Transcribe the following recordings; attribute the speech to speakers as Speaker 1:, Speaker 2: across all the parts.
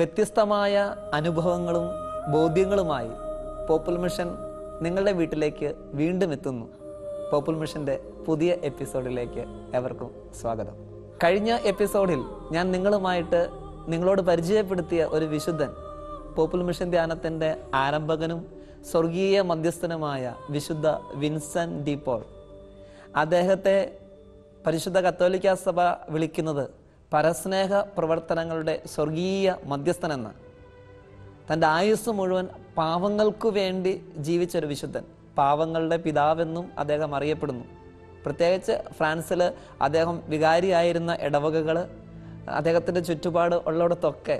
Speaker 1: വ്യത്യസ്തമായ അനുഭവങ്ങളും ബോധ്യങ്ങളുമായി പോപ്പുൽ മിഷൻ നിങ്ങളുടെ വീട്ടിലേക്ക് വീണ്ടും എത്തുന്നു പോപ്പുൽ മിഷന്റെ പുതിയ എപ്പിസോഡിലേക്ക് എവർക്കും സ്വാഗതം കഴിഞ്ഞ എപ്പിസോഡിൽ ഞാൻ നിങ്ങളുമായിട്ട് നിങ്ങളോട് പരിചയപ്പെടുത്തിയ ഒരു വിശുദ്ധൻ പോപ്പുൽ മിഷൻ ധ്യാനത്തിന്റെ ആരംഭകനും സ്വർഗീയ മധ്യസ്ഥനുമായ വിശുദ്ധ വിൻസൻ ഡി പോൾ അദ്ദേഹത്തെ പരിശുദ്ധ കത്തോലിക്ക സഭ വിളിക്കുന്നത് പരസ്നേഹ പ്രവർത്തനങ്ങളുടെ സ്വർഗീയ മധ്യസ്ഥനെന്ന് തൻ്റെ ആയുസ് മുഴുവൻ പാവങ്ങൾക്കു വേണ്ടി ജീവിച്ചൊരു വിശുദ്ധൻ പാവങ്ങളുടെ പിതാവെന്നും അദ്ദേഹം അറിയപ്പെടുന്നു പ്രത്യേകിച്ച് ഫ്രാൻസിൽ അദ്ദേഹം വികാരിയായിരുന്ന ഇടവകകൾ അദ്ദേഹത്തിൻ്റെ ചുറ്റുപാട് ഉള്ളിടത്തൊക്കെ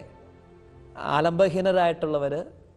Speaker 1: ആലംബഹീനരായിട്ടുള്ളവർ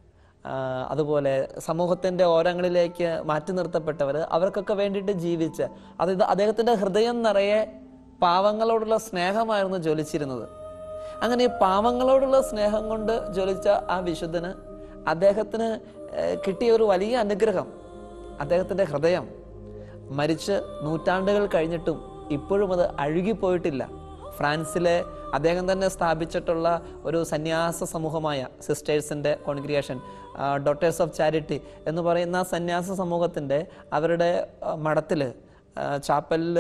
Speaker 1: അതുപോലെ സമൂഹത്തിൻ്റെ ഓരങ്ങളിലേക്ക് മാറ്റി നിർത്തപ്പെട്ടവർ അവർക്കൊക്കെ വേണ്ടിയിട്ട് ജീവിച്ച് അതായത് അദ്ദേഹത്തിൻ്റെ ഹൃദയം നിറയെ പാവങ്ങളോടുള്ള സ്നേഹമായിരുന്നു ജ്വലിച്ചിരുന്നത് അങ്ങനെ ഈ പാവങ്ങളോടുള്ള സ്നേഹം കൊണ്ട് ജ്വലിച്ച ആ വിശുദ്ധന് അദ്ദേഹത്തിന് ഏഹ്, കിട്ടിയ ഒരു വലിയ അനുഗ്രഹം അദ്ദേഹത്തിൻ്റെ ഹൃദയം മരിച്ച് നൂറ്റാണ്ടുകൾ കഴിഞ്ഞിട്ടും ഇപ്പോഴും അത് അഴുകിപ്പോയിട്ടില്ല ഫ്രാൻസിലെ അദ്ദേഹം തന്നെ സ്ഥാപിച്ചിട്ടുള്ള ഒരു സന്യാസ സമൂഹമായ സിസ്റ്റേഴ്സിൻ്റെ കോൺഗ്രിയേഷൻ ഡോക്ടേഴ്സ് ഓഫ് ചാരിറ്റി എന്ന് പറയുന്ന സന്യാസ സമൂഹത്തിൻ്റെ അവരുടെ മഠത്തിൽ ചാപ്പലിൽ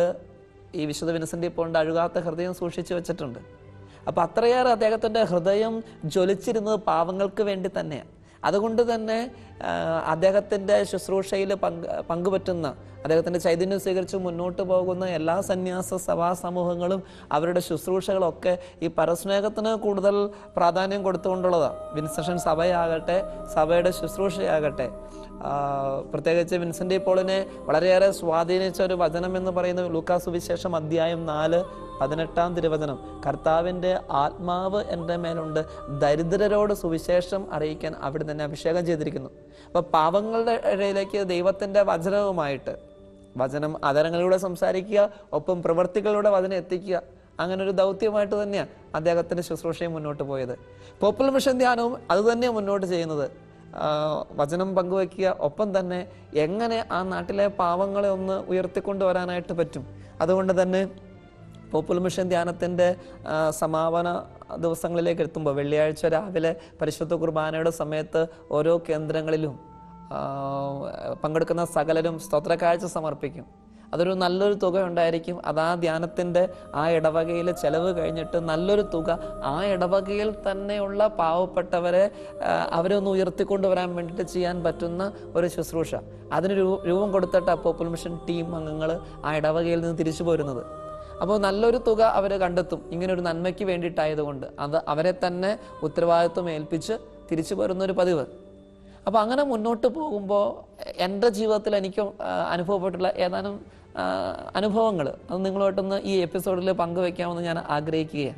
Speaker 1: ഈ വിശുദ്ധ വിൻസെൻ്റ് പോണ്ട് അഴുകാത്ത ഹൃദയം സൂക്ഷിച്ചു വെച്ചിട്ടുണ്ട് അപ്പോൾ അത്രയേറെ അദ്ദേഹത്തിൻ്റെ ഹൃദയം ജ്വലിച്ചിരുന്നത് പാവങ്ങൾക്ക് വേണ്ടി തന്നെയാണ് അതുകൊണ്ട് തന്നെ ആ, അദ്ദേഹത്തിൻ്റെ ശുശ്രൂഷയിൽ പങ്ക് പങ്കുപറ്റുന്ന അദ്ദേഹത്തിൻ്റെ ചൈതന്യം സ്വീകരിച്ച് മുന്നോട്ട് പോകുന്ന എല്ലാ സന്യാസ സഭാ സമൂഹങ്ങളും അവരുടെ ശുശ്രൂഷകളൊക്കെ ഈ പരസ്നേഹത്തിന് കൂടുതൽ പ്രാധാന്യം കൊടുത്തുകൊണ്ടുള്ളതാണ് വിൻസഷൻ സഭയാകട്ടെ സഭയുടെ ശുശ്രൂഷയാകട്ടെ ആ, പ്രത്യേകിച്ച് വിൻസെൻ്റ് പോളിനെ വളരെയേറെ സ്വാധീനിച്ച ഒരു വചനം എന്ന് പറയുന്നത് ലൂക്കാ സുവിശേഷം അധ്യായം നാല് പതിനെട്ടാം തിരുവചനം കർത്താവിൻ്റെ ആത്മാവ് എൻ്റെ മേലുണ്ട് ദരിദ്രരോട് സുവിശേഷം അറിയിക്കാൻ അവിടെ തന്നെ അഭിഷേകം ചെയ്തിരിക്കുന്നു അപ്പോൾ പാവങ്ങളുടെ ഇടയിലേക്ക് ദൈവത്തിൻ്റെ വചനവുമായിട്ട് വചനം അതരങ്ങളിലൂടെ സംസാരിക്കുക ഒപ്പം പ്രവൃത്തികളിലൂടെ വചനം എത്തിക്കുക അങ്ങനെ ഒരു ദൗത്യമായിട്ട് തന്നെയാണ് അദ്ദേഹത്തിൻ്റെ ശുശ്രൂഷയും മുന്നോട്ട് പോയത് പോപ്പുലർ മിഷൻ ധ്യാനവും അത് തന്നെയാണ് മുന്നോട്ട് ചെയ്യുന്നത് ആ, വചനം പങ്കുവെക്കുക ഒപ്പം തന്നെ എങ്ങനെ ആ നാട്ടിലെ പാവങ്ങളെ ഒന്ന് ഉയർത്തിക്കൊണ്ടുവരാനായിട്ട് പറ്റും അതുകൊണ്ട് തന്നെ പോപ്പുലർ മിഷൻ ധ്യാനത്തിൻ്റെ ആ, സമാപന ദിവസങ്ങളിലേക്ക് എത്തുമ്പോൾ വെള്ളിയാഴ്ച രാവിലെ പരിശുദ്ധ കുർബാനയുടെ സമയത്ത് ഓരോ കേന്ദ്രങ്ങളിലും ആ, പങ്കെടുക്കുന്ന സകലരും സ്തോത്രക്കാഴ്ച സമർപ്പിക്കും അതൊരു നല്ലൊരു തുക ഉണ്ടായിരിക്കും അത് ആ ധ്യാനത്തിൻ്റെ ആ ഇടവകയിൽ ചെലവ് കഴിഞ്ഞിട്ട് നല്ലൊരു തുക ആ ഇടവകയിൽ തന്നെയുള്ള പാവപ്പെട്ടവരെ ആ, അവരെ ഒന്ന് ഉയർത്തിക്കൊണ്ടുവരാൻ വേണ്ടിയിട്ട് ചെയ്യാൻ പറ്റുന്ന ഒരു ശുശ്രൂഷ അതിന് രൂ- രൂപം കൊടുത്തിട്ട് പോപ്പുലർ മിഷൻ ടീം അംഗങ്ങൾ ആ ഇടവകയിൽ നിന്ന് തിരിച്ചു പോരുന്നത് അപ്പോൾ നല്ലൊരു തുക അവർ കണ്ടെത്തും ഇങ്ങനെ ഒരു നന്മയ്ക്ക് വേണ്ടിയിട്ടായതുകൊണ്ട് അത് അവരെ തന്നെ ഉത്തരവാദിത്വം ഏൽപ്പിച്ച് തിരിച്ചു പോരുന്ന ഒരു പതിവ് അപ്പോൾ അങ്ങനെ മുന്നോട്ട് പോകുമ്പോൾ എൻ്റെ ജീവിതത്തിൽ എനിക്ക് ആ, അനുഭവപ്പെട്ടുള്ള ഏതാനും അനുഭവങ്ങൾ അത് നിങ്ങളുമായിട്ടൊന്ന് ഈ എപ്പിസോഡിൽ പങ്കുവെക്കാമെന്ന് ഞാൻ ആഗ്രഹിക്കുകയാണ്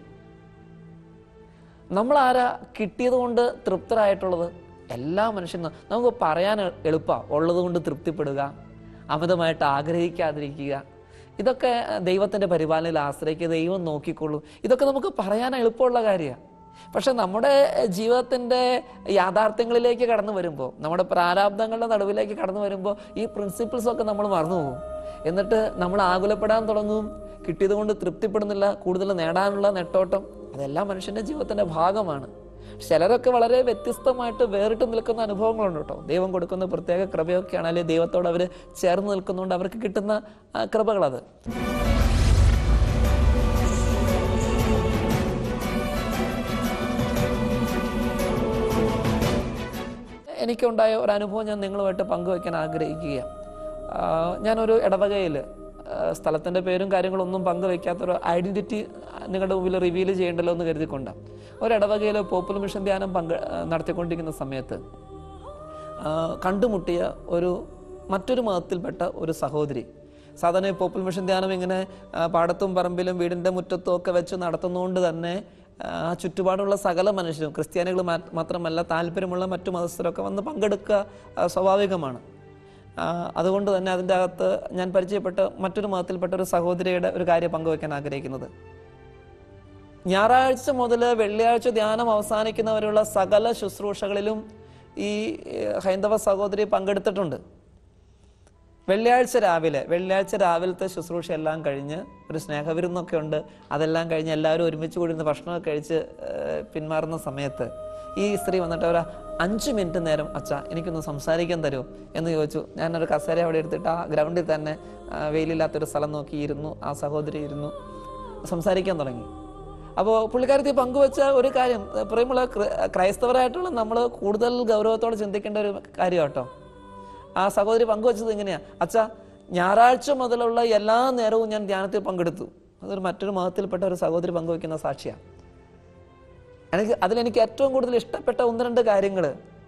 Speaker 1: നമ്മൾ ആരാ കിട്ടിയത് കൊണ്ട് തൃപ്തരായിട്ടുള്ളത് എല്ലാ മനുഷ്യനും നമുക്ക് പറയാൻ എളുപ്പമാണ് ഉള്ളത് കൊണ്ട് തൃപ്തിപ്പെടുക അമിതമായിട്ട് ആഗ്രഹിക്കാതിരിക്കുക ഇതൊക്കെ ദൈവത്തിൻ്റെ പരിപാലനയിൽ ആശ്രയിക്കുക ദൈവം നോക്കിക്കൊള്ളൂ ഇതൊക്കെ നമുക്ക് പറയാൻ എളുപ്പമുള്ള കാര്യമാണ് പക്ഷെ നമ്മുടെ ജീവിതത്തിൻ്റെ യാഥാർത്ഥ്യങ്ങളിലേക്ക് കടന്നു വരുമ്പോൾ നമ്മുടെ പ്രാരാബ്ദങ്ങളുടെ നടുവിലേക്ക് കടന്നു വരുമ്പോൾ ഈ പ്രിൻസിപ്പിൾസ് ഒക്കെ നമ്മൾ മറന്നു പോകും എന്നിട്ട് നമ്മൾ ആകുലപ്പെടാൻ തുടങ്ങും കിട്ടിയത് കൊണ്ട് തൃപ്തിപ്പെടുന്നില്ല കൂടുതൽ നേടാനുള്ള നെട്ടോട്ടം അതെല്ലാം മനുഷ്യൻ്റെ ജീവിതത്തിൻ്റെ ഭാഗമാണ് ചിലരൊക്കെ വളരെ വ്യത്യസ്തമായിട്ട് വേറിട്ട് നിൽക്കുന്ന അനുഭവങ്ങളുണ്ട് കേട്ടോ ദൈവം കൊടുക്കുന്ന പ്രത്യേക കൃപയൊക്കെയാണ് അല്ലെങ്കിൽ ദൈവത്തോട് അവർ ചേർന്ന് നിൽക്കുന്നതുകൊണ്ട് അവർക്ക് കിട്ടുന്ന ആ, കൃപകളത് എനിക്കുണ്ടായ ഒരു അനുഭവം ഞാൻ നിങ്ങളുമായിട്ട് പങ്കുവയ്ക്കാൻ ആഗ്രഹിക്കുകയാണ് ആ, ഞാനൊരു ഇടവകയിൽ സ്ഥലത്തിൻ്റെ പേരും കാര്യങ്ങളൊന്നും പങ്കുവയ്ക്കാത്തൊരു ഐഡൻറ്റിറ്റി നിങ്ങളുടെ മുമ്പിൽ റിവീൽ ചെയ്യേണ്ടല്ലോ എന്ന് കരുതിക്കൊണ്ടാണ് ഒരു ഇടവകയിൽ പോപ്പുലർ മിഷൻ ധ്യാനം പങ്ക് ആ, നടത്തിക്കൊണ്ടിരിക്കുന്ന സമയത്ത് ആ, കണ്ടുമുട്ടിയ ഒരു മറ്റൊരു മതത്തിൽപ്പെട്ട ഒരു സഹോദരി സാധാരണ ഈ പോപ്പുലർ മിഷൻ ധ്യാനം ഇങ്ങനെ ആ, പാടത്തും പറമ്പിലും വീടിൻ്റെ മുറ്റത്തും ഒക്കെ വെച്ച് നടത്തുന്നതുകൊണ്ട് തന്നെ ആ ചുറ്റുപാടുള്ള സകല മനുഷ്യരും ക്രിസ്ത്യാനികൾ മാ- മാത്രമല്ല താല്പര്യമുള്ള മറ്റു മതസ്ഥരൊക്കെ വന്ന് പങ്കെടുക്കുക ആ, സ്വാഭാവികമാണ് ആ, അതുകൊണ്ട് തന്നെ അതിൻ്റെ അകത്ത് ഞാൻ പരിചയപ്പെട്ട മറ്റൊരു മതത്തിൽപ്പെട്ട ഒരു സഹോദരിയുടെ ഒരു കാര്യം പങ്കുവെക്കാൻ ആഗ്രഹിക്കുന്നത് ഞായറാഴ്ച മുതൽ വെള്ളിയാഴ്ച ധ്യാനം അവസാനിക്കുന്നവരുള്ള സകല ശുശ്രൂഷകളിലും ഈ ഏഹ്, ഹൈന്ദവ സഹോദരി പങ്കെടുത്തിട്ടുണ്ട് വെള്ളിയാഴ്ച രാവിലെ വെള്ളിയാഴ്ച രാവിലത്തെ ശുശ്രൂഷ എല്ലാം കഴിഞ്ഞ് ഒരു സ്നേഹവിരുന്നൊക്കെ ഉണ്ട് അതെല്ലാം കഴിഞ്ഞ് എല്ലാവരും ഒരുമിച്ച് കൂടി ഇരുന്ന് ഭക്ഷണമൊക്കെ കഴിച്ച് ഏഹ്, പിന്മാറുന്ന സമയത്ത് ഈ സ്ത്രീ വന്നിട്ട് ഒരു അഞ്ച് മിനിറ്റ് നേരം അച്ഛ എനിക്കൊന്ന് സംസാരിക്കാൻ തരുമോ എന്ന് ചോദിച്ചു ഞാനൊരു കസേര അവിടെ എടുത്തിട്ട് ആ ഗ്രൗണ്ടിൽ തന്നെ ആ, വെയിലില്ലാത്തൊരു സ്ഥലം നോക്കി ഇരുന്നു ആ സഹോദരി ഇരുന്നു സംസാരിക്കാൻ തുടങ്ങി അപ്പോൾ പുള്ളിക്കാരത്തി പങ്കുവെച്ച ഒരു കാര്യം ഏഹ്, പ്രിയമുള്ള ക്ര- ക്രൈസ്തവരായിട്ടുള്ള നമ്മൾ കൂടുതൽ ഗൗരവത്തോടെ ചിന്തിക്കേണ്ട ഒരു കാര്യം കേട്ടോ ആ സഹോദരി പങ്കുവച്ചത് ഇങ്ങനെയാ അച്ഛാ ഞായറാഴ്ച മുതലുള്ള എല്ലാ നേരവും ഞാൻ ധ്യാനത്തിൽ പങ്കെടുത്തു അതൊരു മറ്റൊരു മതത്തിൽപ്പെട്ട ഒരു സഹോദരി പങ്കുവെക്കുന്ന സാക്ഷിയാണ് എനിക്ക് അതിലെനിക്ക് ഏറ്റവും കൂടുതൽ ഇഷ്ടപ്പെട്ട ഒന്ന് രണ്ട് കാര്യങ്ങൾ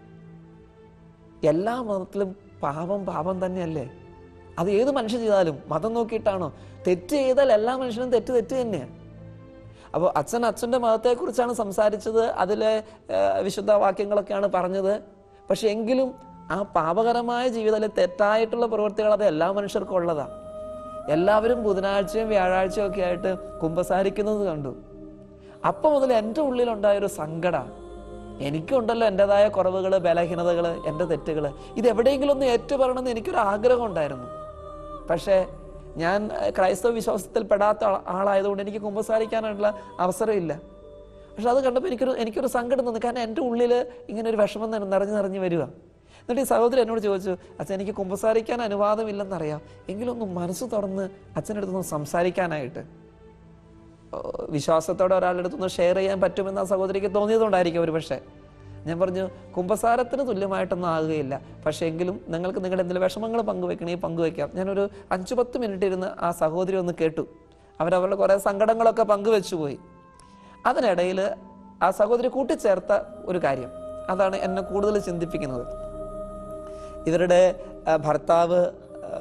Speaker 1: എല്ലാ മതത്തിലും പാപം പാപം തന്നെയല്ലേ അത് ഏത് മനുഷ്യൻ ചെയ്താലും മതം നോക്കിയിട്ടാണോ തെറ്റ് ചെയ്താൽ എല്ലാ മനുഷ്യനും തെറ്റ് തെറ്റ് തന്നെയാണ് അപ്പോൾ അച്ഛൻ അച്ഛൻ്റെ മതത്തെക്കുറിച്ചാണ് സംസാരിച്ചത് അതിലെ ഏഹ്, വിശുദ്ധ വാക്യങ്ങളൊക്കെയാണ് പറഞ്ഞത് പക്ഷെ എങ്കിലും ആ പാപകരമായ ജീവിതത്തിലെ തെറ്റായിട്ടുള്ള പ്രവൃത്തികൾ അത് എല്ലാ മനുഷ്യർക്കും ഉള്ളതാണ് എല്ലാവരും ബുധനാഴ്ചയും വ്യാഴാഴ്ചയും ഒക്കെ ആയിട്ട് കുമ്പസാരിക്കുന്നത് കണ്ടു അപ്പം മുതൽ എൻ്റെ ഉള്ളിലുണ്ടായൊരു സങ്കടം എനിക്കുണ്ടല്ലോ എൻ്റെതായ കുറവുകൾ ബലഹീനതകൾ എൻ്റെ തെറ്റുകൾ ഇത് എവിടെയെങ്കിലും ഒന്ന് ഏറ്റുപറയണമെന്ന് എനിക്കൊരു ആഗ്രഹം ഉണ്ടായിരുന്നു പക്ഷേ ഞാൻ ഏഹ്, ക്രൈസ്തവ വിശ്വാസത്തിൽ പെടാത്ത ആൾ- ആളായതുകൊണ്ട് എനിക്ക് കുമ്പസാരിക്കാനുള്ള അവസരമില്ല പക്ഷെ അത് കണ്ടപ്പോൾ എനിക്കൊരു എനിക്കൊരു സങ്കടം തോന്നി കാരണം എൻ്റെ ഉള്ളിൽ ഇങ്ങനെ ഒരു വിഷമം നിറ- നിറഞ്ഞു നിറഞ്ഞു വരിക എന്നിട്ട് ഈ സഹോദരി എന്നോട് ചോദിച്ചു അച്ഛൻ എനിക്ക് കുമ്പസാരിക്കാൻ അനുവാദമില്ലെന്നറിയാം എങ്കിലും ഒന്ന് മനസ്സ് തുറന്ന് അച്ഛനടുത്തൊന്ന് സംസാരിക്കാനായിട്ട് ഓ, വിശ്വാസത്തോടെ ഒരാളുടെ അടുത്തൊന്ന് ഷെയർ ചെയ്യാൻ പറ്റുമെന്ന് ആ സഹോദരിക്ക് തോന്നിയതുകൊണ്ടായിരിക്കും ഒരു പക്ഷേ ഞാൻ പറഞ്ഞു കുംഭസാരത്തിന് തുല്യമായിട്ടൊന്നും ആകുകയില്ല പക്ഷേ എങ്കിലും നിങ്ങൾക്ക് നിങ്ങളുടെ എന്തെങ്കിലും വിഷമങ്ങൾ പങ്കുവെക്കണമെങ്കിൽ പങ്കുവെക്കാം ഞാനൊരു അഞ്ചു പത്ത് മിനിറ്റ് ഇരുന്ന് ആ സഹോദരി ഒന്ന് കേട്ടു അവരവരുടെ കുറേ സങ്കടങ്ങളൊക്കെ പങ്കുവെച്ചു പോയി അതിനിടയിൽ ആ സഹോദരി കൂട്ടിച്ചേർത്ത ഒരു കാര്യം അതാണ് എന്നെ കൂടുതൽ ചിന്തിപ്പിക്കുന്നത് ഇവരുടെ ആ, ഭർത്താവ് ആ,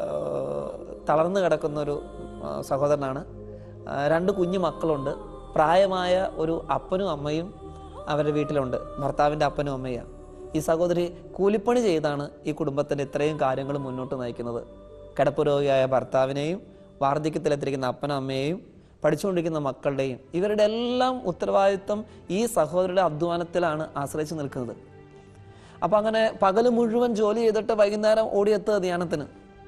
Speaker 1: തളർന്നു കിടക്കുന്ന ഒരു ആ, സഹോദരനാണ് ആ, രണ്ട് കുഞ്ഞു മക്കളുണ്ട് പ്രായമായ ഒരു അപ്പനും അമ്മയും അവരുടെ വീട്ടിലുണ്ട് ഭർത്താവിൻ്റെ അപ്പനും അമ്മയാണ് ഈ സഹോദരി കൂലിപ്പണി ചെയ്താണ് ഈ കുടുംബത്തിൻ്റെ ഇത്രയും കാര്യങ്ങൾ മുന്നോട്ട് നയിക്കുന്നത് കിടപ്പ് രോഗിയായ ഭർത്താവിനെയും വാർദ്ധക്യത്തിലെത്തിരിക്കുന്ന അപ്പനും അമ്മയെയും പഠിച്ചുകൊണ്ടിരിക്കുന്ന മക്കളുടെയും ഇവരുടെ എല്ലാം ഉത്തരവാദിത്വം ഈ സഹോദരിയുടെ അധ്വാനത്തിലാണ് ആശ്രയിച്ച് നിൽക്കുന്നത് അപ്പം അങ്ങനെ പകൽ മുഴുവൻ ജോലി ചെയ്തിട്ട് വൈകുന്നേരം ഓടിയെത്തുക ധ്യാനത്തിന്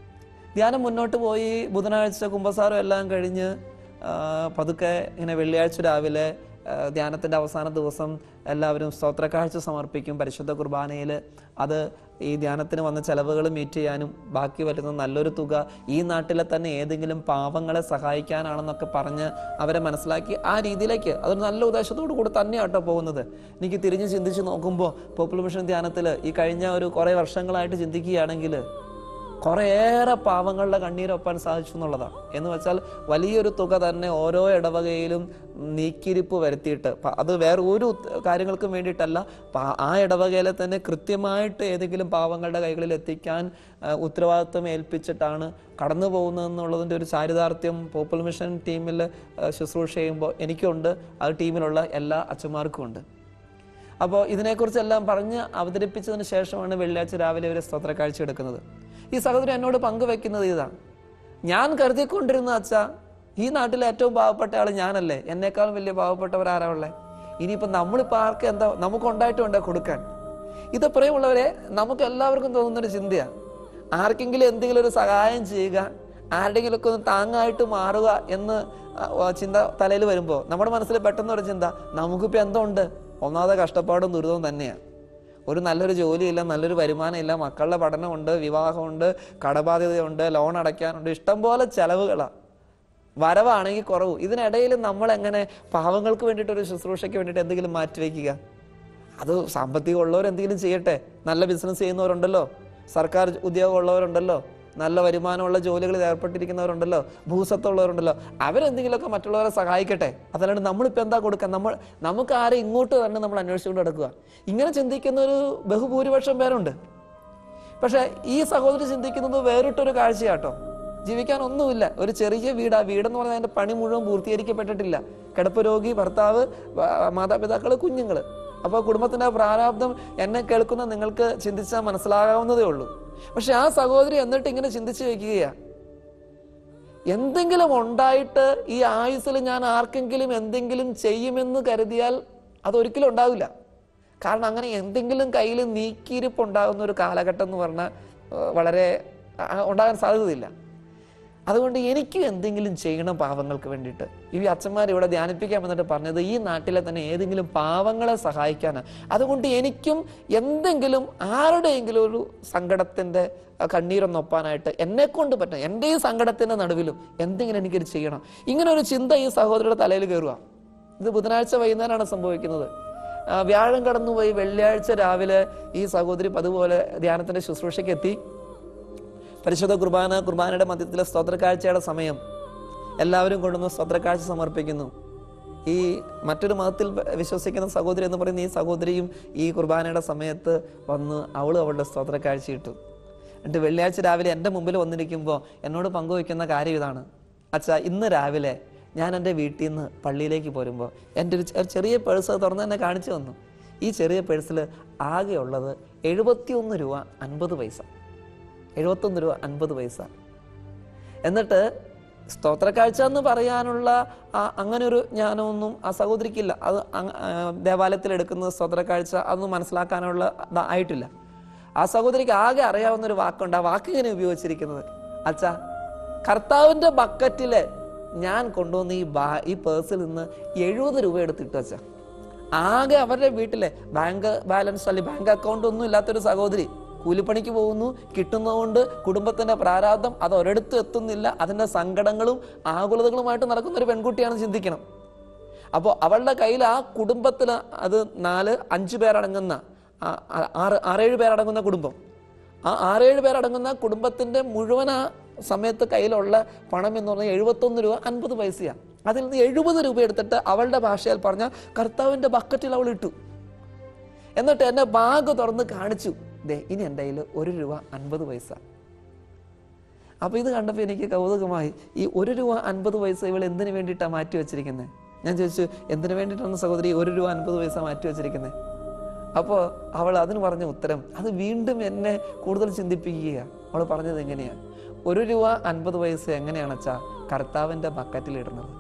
Speaker 1: ധ്യാനം മുന്നോട്ട് പോയി ബുധനാഴ്ച കുമ്പസാരം എല്ലാം കഴിഞ്ഞ് ആ, പതുക്കെ ഇങ്ങനെ വെള്ളിയാഴ്ച രാവിലെ ആ, ധ്യാനത്തിൻ്റെ അവസാന ദിവസം എല്ലാവരും സ്തോത്രക്കാഴ്ച സമർപ്പിക്കും പരിശുദ്ധ കുർബാനയിൽ അത് ഈ ധ്യാനത്തിന് വന്ന ചെലവുകൾ മീറ്റ് ചെയ്യാനും ബാക്കി വരുന്ന നല്ലൊരു തുക ഈ നാട്ടിലെ തന്നെ ഏതെങ്കിലും പാവങ്ങളെ സഹായിക്കാനാണെന്നൊക്കെ പറഞ്ഞ് അവരെ മനസ്സിലാക്കി ആ രീതിയിലേക്ക് അതൊരു നല്ല ഉദ്ദേശത്തോടു കൂടി തന്നെയാട്ടോ പോകുന്നത് എനിക്ക് തിരിഞ്ഞ് ചിന്തിച്ച് നോക്കുമ്പോൾ പോപ്പുലർ മിഷൻ ധ്യാനത്തിൽ ഈ കഴിഞ്ഞ ഒരു കുറേ വർഷങ്ങളായിട്ട് ചിന്തിക്കുകയാണെങ്കിൽ കുറേയേറെ പാവങ്ങളുടെ കണ്ണീരൊപ്പാൻ സാധിച്ചു എന്നുള്ളതാണ് എന്ന് വെച്ചാൽ വലിയൊരു തുക തന്നെ ഓരോ ഇടവകയിലും നീക്കിരിപ്പ് വരുത്തിയിട്ട് പ- അത് വേറെ ഒരു ഉത്ത- കാര്യങ്ങൾക്കും വേണ്ടിയിട്ടല്ല പ- ആ ഇടവകയിലെ തന്നെ കൃത്യമായിട്ട് ഏതെങ്കിലും പാവങ്ങളുടെ കൈകളിൽ എത്തിക്കാൻ ആ, ഉത്തരവാദിത്വം ഏൽപ്പിച്ചിട്ടാണ് കടന്നു പോകുന്നതെന്നുള്ളതിൻ്റെ ഒരു ചാരിതാർത്ഥ്യം പോപ്പുലർ മിഷൻ ടീമിൽ ആ, ശുശ്രൂഷ ചെയ്യുമ്പോൾ എനിക്കുണ്ട് അത് ടീമിലുള്ള എല്ലാ അച്ഛന്മാർക്കും ഉണ്ട് അപ്പോൾ ഇതിനെക്കുറിച്ചെല്ലാം പറഞ്ഞ് അവതരിപ്പിച്ചതിന് ശേഷമാണ് വെള്ളിയാഴ്ച രാവിലെ ഒരു സ്തോത്ര കാഴ്ച എടുക്കുന്നത് ഈ സഹോദരി എന്നോട് പങ്കുവെക്കുന്നത് ഇതാണ് ഞാൻ കരുതിക്കൊണ്ടിരുന്ന അച്ഛ ഈ നാട്ടിലെ ഏറ്റവും പാവപ്പെട്ട ആൾ ഞാനല്ലേ എന്നേക്കാളും വലിയ പാവപ്പെട്ടവർ ആരാ ഉള്ളേ ഇനിയിപ്പോൾ നമ്മളിപ്പോൾ ആർക്ക് എന്താ നമുക്കുണ്ടായിട്ടും ഉണ്ടോ കൊടുക്കാൻ ഇത് പ്രിയമുള്ളവരെ നമുക്ക് എല്ലാവർക്കും തോന്നുന്നൊരു ചിന്തയാണ് ആർക്കെങ്കിലും എന്തെങ്കിലും ഒരു സഹായം ചെയ്യുക ആരുടെങ്കിലുമൊക്കെ ഒന്ന് താങ്ങായിട്ട് മാറുക എന്ന് ആ, ആ, ചിന്ത തലയിൽ വരുമ്പോൾ നമ്മുടെ മനസ്സിൽ പെട്ടെന്ന് ഒരു ചിന്ത നമുക്കിപ്പോൾ എന്തുണ്ട് ഒന്നാമത്തെ കഷ്ടപ്പാടും ദുരിതവും തന്നെയാണ് ഒരു നല്ലൊരു ജോലിയില്ല നല്ലൊരു വരുമാനമില്ല മക്കളുടെ പഠനമുണ്ട് വിവാഹമുണ്ട് കടബാധ്യതയുണ്ട് ലോൺ അടയ്ക്കാനുണ്ട് ഇഷ്ടംപോലെ ചെലവുകളാണ് വരവാണെങ്കിൽ കുറവ് ഇതിനിടയിൽ നമ്മൾ എങ്ങനെ പാവങ്ങൾക്ക് വേണ്ടിയിട്ട് ഒരു ശുശ്രൂഷയ്ക്ക് വേണ്ടിയിട്ട് എന്തെങ്കിലും മാറ്റിവെക്കുക അത് സാമ്പത്തികം ഉള്ളവർ എന്തെങ്കിലും ചെയ്യട്ടെ നല്ല ബിസിനസ് ചെയ്യുന്നവരുണ്ടല്ലോ സർക്കാർ ഉദ്യോഗം ഉള്ളവരുണ്ടല്ലോ നല്ല വരുമാനമുള്ള ജോലികളിൽ ഏർപ്പെട്ടിരിക്കുന്നവരുണ്ടല്ലോ ഭൂസ്വത്തുള്ളവരുണ്ടല്ലോ അവരെന്തെങ്കിലുമൊക്കെ മറ്റുള്ളവരെ സഹായിക്കട്ടെ അതല്ലാണ്ട് നമ്മളിപ്പോൾ എന്താ കൊടുക്കാൻ നമ്മൾ നമുക്ക് ആരെ ഇങ്ങോട്ട് തന്നെ നമ്മൾ അന്വേഷിച്ചുകൊണ്ട് നടക്കുക ഇങ്ങനെ ചിന്തിക്കുന്ന ഒരു ബഹുഭൂരിപക്ഷം പേരുണ്ട് പക്ഷെ ഈ സഹോദരി ചിന്തിക്കുന്നത് വേറിട്ടൊരു കാഴ്ചയാട്ടോ ജീവിക്കാൻ ഒന്നുമില്ല ഒരു ചെറിയ വീട് ആ വീടെന്ന് പറഞ്ഞാൽ അതിന്റെ പണി മുഴുവൻ പൂർത്തീകരിക്കപ്പെട്ടിട്ടില്ല കിടപ്പ് രോഗി ഭർത്താവ് വ- മാതാപിതാക്കള് കുഞ്ഞുങ്ങള് അപ്പോൾ കുടുംബത്തിന്റെ പ്രാരാബ്ദം എന്നെ കേൾക്കുന്ന നിങ്ങൾക്ക് ചിന്തിച്ചാൽ മനസ്സിലാകാവുന്നതേ ഉള്ളൂ പക്ഷെ ആ സഹോദരി എന്നിട്ട് ഇങ്ങനെ ചിന്തിച്ചു വെക്കുകയാ എന്തെങ്കിലും ഉണ്ടായിട്ട് ഈ ആയുസ്സിൽ ഞാൻ ആർക്കെങ്കിലും എന്തെങ്കിലും ചെയ്യുമെന്ന് കരുതിയാൽ അതൊരിക്കലും ഉണ്ടാവില്ല കാരണം അങ്ങനെ എന്തെങ്കിലും കയ്യിൽ നീക്കിയിരിപ്പ് ഉണ്ടാകുന്ന ഒരു കാലഘട്ടം എന്ന് പറഞ്ഞാൽ ഏഹ്, വളരെ ആ, ഉണ്ടാകാൻ സാധ്യതയില്ല അതുകൊണ്ട് എനിക്കും എന്തെങ്കിലും ചെയ്യണം പാവങ്ങൾക്ക് വേണ്ടിയിട്ട് ഈ അച്ഛന്മാർ ഇവിടെ ധ്യാനിപ്പിക്കാൻ വന്നിട്ട് പറഞ്ഞത് ഈ നാട്ടിലെ തന്നെ ഏതെങ്കിലും പാവങ്ങളെ സഹായിക്കാനാണ് അതുകൊണ്ട് എനിക്കും എന്തെങ്കിലും ആരുടെയെങ്കിലും ഒരു സങ്കടത്തിൻ്റെ കണ്ണീരൊന്നൊപ്പാനായിട്ട് എന്നെ കൊണ്ട് പറ്റും എൻ്റെ ഈ സങ്കടത്തിൻ്റെ നടുവിലും എന്തെങ്കിലും എനിക്കൊരു ചെയ്യണം ഇങ്ങനെ ഒരു ചിന്ത ഈ സഹോദരിയുടെ തലയിൽ കയറുക ഇത് ബുധനാഴ്ച വൈകുന്നേരമാണ് സംഭവിക്കുന്നത് ആ, വ്യാഴം കടന്നുപോയി വെള്ളിയാഴ്ച രാവിലെ ഈ സഹോദരി അതുപോലെ ധ്യാനത്തിന്റെ ശുശ്രൂഷയ്ക്ക് എത്തി പരിശുദ്ധ കുർബാന കുർബാനയുടെ മധ്യത്തിലെ സ്തോത്രക്കാഴ്ചയുടെ സമയം എല്ലാവരും കൊണ്ടുവന്ന് സ്തോത്രക്കാഴ്ച സമർപ്പിക്കുന്നു ഈ മറ്റൊരു മതത്തിൽ വിശ്വസിക്കുന്ന സഹോദരി എന്ന് പറയുന്ന ഈ സഹോദരിയും ഈ കുർബാനയുടെ സമയത്ത് വന്ന് അവളും അവളുടെ സ്തോത്രക്കാഴ്ച ഇട്ടു എന്നിട്ട് വെള്ളിയാഴ്ച രാവിലെ എൻ്റെ മുമ്പിൽ വന്നിരിക്കുമ്പോൾ എന്നോട് പങ്കുവയ്ക്കുന്ന കാര്യം ഇതാണ് അച്ഛാ ഇന്ന് രാവിലെ ഞാൻ എൻ്റെ വീട്ടിൽ നിന്ന് പള്ളിയിലേക്ക് പോരുമ്പോൾ എൻ്റെ ഒരു ചെ- ഒരു ചെറിയ പേഴ്സ് തുറന്ന് എന്നെ കാണിച്ചു തന്നു ഈ ചെറിയ പേഴ്സിൽ ആകെയുള്ളത് എഴുപത്തിയൊന്ന് രൂപ അൻപത് പൈസ എഴുപത്തൊന്ന് രൂപ അൻപത് പൈസ എന്നിട്ട് സ്തോത്രക്കാഴ്ച എന്ന് പറയാനുള്ള ആ- അങ്ങനെ ഒരു ജ്ഞാനമൊന്നും ആ സഹോദരിക്കില്ല അത് അങ്- ആ, ദേവാലയത്തിൽ എടുക്കുന്ന സ്തോത്രക്കാഴ്ച അതൊന്നും മനസ്സിലാക്കാനുള്ള ഇത് ആയിട്ടില്ല ആ സഹോദരിക്ക് ആകെ അറിയാവുന്ന ഒരു വാക്കുണ്ട് ആ വാക്ക് ഇങ്ങനെ ഉപയോഗിച്ചിരിക്കുന്നത് അച്ഛാ കർത്താവിന്റെ ബക്കറ്റില് ഞാൻ കൊണ്ടുവന്ന ഈ ബാ ഈ പേഴ്സിൽ നിന്ന് എഴുപത് രൂപ എടുത്തിട്ടു അച്ഛാ ആകെ അവരുടെ വീട്ടിലെ ബാങ്ക് ബാലൻസ് അല്ലെങ്കിൽ ബാങ്ക് അക്കൗണ്ട് ഒന്നും ഇല്ലാത്തൊരു സഹോദരി കൂലിപ്പണിക്ക് പോകുന്നു കിട്ടുന്നതുകൊണ്ട് കുടുംബത്തിന്റെ പ്രാരാബ്ദം അത് ഒരിടത്തും എത്തുന്നില്ല അതിന്റെ സങ്കടങ്ങളും ആകുലതകളുമായിട്ട് നടക്കുന്ന ഒരു പെൺകുട്ടിയാണ് ചിന്തിക്കണം അപ്പോൾ അവളുടെ കയ്യിൽ ആ കുടുംബത്തിൽ അത് നാല് അഞ്ച് പേരടങ്ങുന്ന ആ- ആ- ആറ് ആറേഴ് പേരടങ്ങുന്ന കുടുംബം ആ ആറേഴ് പേരടങ്ങുന്ന കുടുംബത്തിന്റെ മുഴുവൻ ആ സമയത്ത് കയ്യിലുള്ള പണം എന്ന് പറഞ്ഞാൽ എഴുപത്തൊന്ന് രൂപ അൻപത് പൈസയാണ് അതിൽ നിന്ന് എഴുപത് രൂപ എടുത്തിട്ട് അവളുടെ ഭാഷയിൽ പറഞ്ഞ കർത്താവിന്റെ ബക്കറ്റിൽ അവൾ ഇട്ടു എന്നിട്ട് എന്നെ ബാഗ് തുറന്ന് കാണിച്ചു ദേ ഇനി എൻ്റെ കയ്യിൽ ഒരു രൂപ അൻപത് പൈസ അപ്പൊ ഇത് കണ്ടപ്പോൾ എനിക്ക് കൗതുകമായി ഈ ഒരു രൂപ അൻപത് പൈസ ഇവൾ എന്തിനു വേണ്ടിയിട്ടാണ് മാറ്റി വെച്ചിരിക്കുന്നത് ഞാൻ ചോദിച്ചു എന്തിനു വേണ്ടിയിട്ടാണ് സഹോദരി ഒരു രൂപ അൻപത് പൈസ മാറ്റി വെച്ചിരിക്കുന്നത് അപ്പോൾ അവൾ അതിന് പറഞ്ഞ ഉത്തരം അത് വീണ്ടും എന്നെ കൂടുതൽ ചിന്തിപ്പിക്കുക അവൾ പറഞ്ഞത് എങ്ങനെയാ ഒരു രൂപ അൻപത് പൈസ എങ്ങനെയാണ് അച്ഛാ കർത്താവിന്റെ ബക്കറ്റിൽ ഇടുന്നത്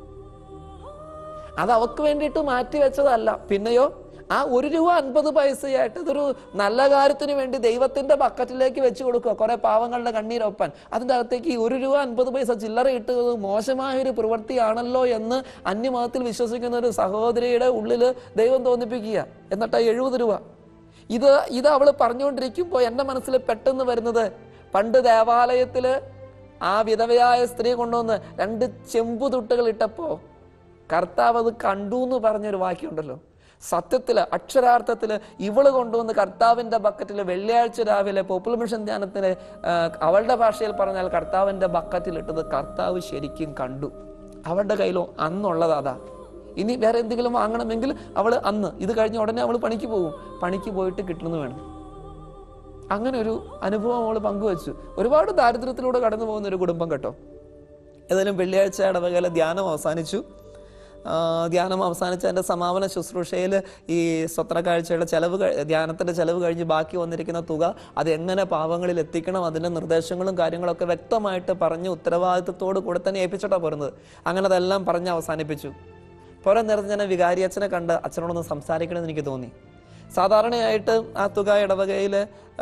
Speaker 1: അത് അവക്ക് വേണ്ടിയിട്ട് മാറ്റി വെച്ചതല്ല പിന്നെയോ ആ ഒരു രൂപ അൻപത് പൈസയായിട്ട് ഇതൊരു നല്ല കാര്യത്തിന് വേണ്ടി ദൈവത്തിന്റെ ബക്കറ്റിലേക്ക് വെച്ച് കൊടുക്കുക കുറെ പാവങ്ങളുടെ കണ്ണീരൊപ്പാൻ അതിൻ്റെ അകത്തേക്ക് ഈ ഒരു രൂപ അൻപത് പൈസ ചില്ലറ ഇട്ടത് മോശമായ ഒരു പ്രവൃത്തിയാണല്ലോ എന്ന് അന്യമതത്തിൽ വിശ്വസിക്കുന്ന ഒരു സഹോദരിയുടെ ഉള്ളിൽ ദൈവം തോന്നിപ്പിക്കുക എന്നിട്ട് ആ എഴുപത് രൂപ ഇത് ഇത് അവൾ പറഞ്ഞുകൊണ്ടിരിക്കുമ്പോൾ എൻ്റെ മനസ്സിൽ പെട്ടെന്ന് വരുന്നത് പണ്ട് ദേവാലയത്തില് ആ വിധവയായ സ്ത്രീ കൊണ്ടുവന്ന് രണ്ട് ചെമ്പുതുട്ടുകൾ ഇട്ടപ്പോ കർത്താവ് അത് കണ്ടു എന്ന് പറഞ്ഞൊരു വാക്യമുണ്ടല്ലോ സത്യത്തില് അക്ഷരാർത്ഥത്തില് ഇവള് കൊണ്ടുവന്ന് കർത്താവിന്റെ ബക്കറ്റിൽ വെള്ളിയാഴ്ച രാവിലെ പോപ്പുലർ മിഷൻ ധ്യാനത്തിന് ആ, അവളുടെ ഭാഷയിൽ പറഞ്ഞാൽ കർത്താവിന്റെ ബക്കറ്റിൽ ഇട്ടത് കർത്താവ് ശരിക്കും കണ്ടു അവളുടെ കയ്യിലോ അന്നുള്ളത് അതാ ഇനി വേറെ എന്തെങ്കിലും വാങ്ങണമെങ്കിൽ അവൾ അന്ന് ഇത് കഴിഞ്ഞ ഉടനെ അവൾ പണിക്ക് പോകും പണിക്ക് പോയിട്ട് കിട്ടുന്നു വേണം അങ്ങനെ ഒരു അനുഭവം അവൾ പങ്കുവച്ചു ഒരുപാട് ദാരിദ്ര്യത്തിലൂടെ കടന്നു പോകുന്ന ഒരു കുടുംബം കേട്ടോ ഏതായാലും വെള്ളിയാഴ്ച ഇടവകയിലെ ധ്യാനം അവസാനിച്ചു ആ, ധ്യാനം അവസാനിച്ച എൻ്റെ സമാപന ശുശ്രൂഷയിൽ ഈ സ്വത്രക്കാഴ്ചയുടെ ചെലവ് കഴി- ധ്യാനത്തിൻ്റെ ചെലവ് കഴിഞ്ഞ് ബാക്കി വന്നിരിക്കുന്ന തുക അത് എങ്ങനെ പാവങ്ങളിൽ എത്തിക്കണം അതിൻ്റെ നിർദ്ദേശങ്ങളും കാര്യങ്ങളൊക്കെ വ്യക്തമായിട്ട് പറഞ്ഞ് ഉത്തരവാദിത്തത്തോട് കൂടെ തന്നെ ഏൽപ്പിച്ചിട്ടാണ് പോരുന്നത് അങ്ങനെ അതെല്ലാം പറഞ്ഞ് അവസാനിപ്പിച്ചു പുറം നേരത്തെ ഞാൻ വികാരി അച്ഛനെ കണ്ട് അച്ഛനോടൊന്ന് സംസാരിക്കണമെന്ന് എനിക്ക് തോന്നി സാധാരണയായിട്ട് ആ തുക ഇടവകയിൽ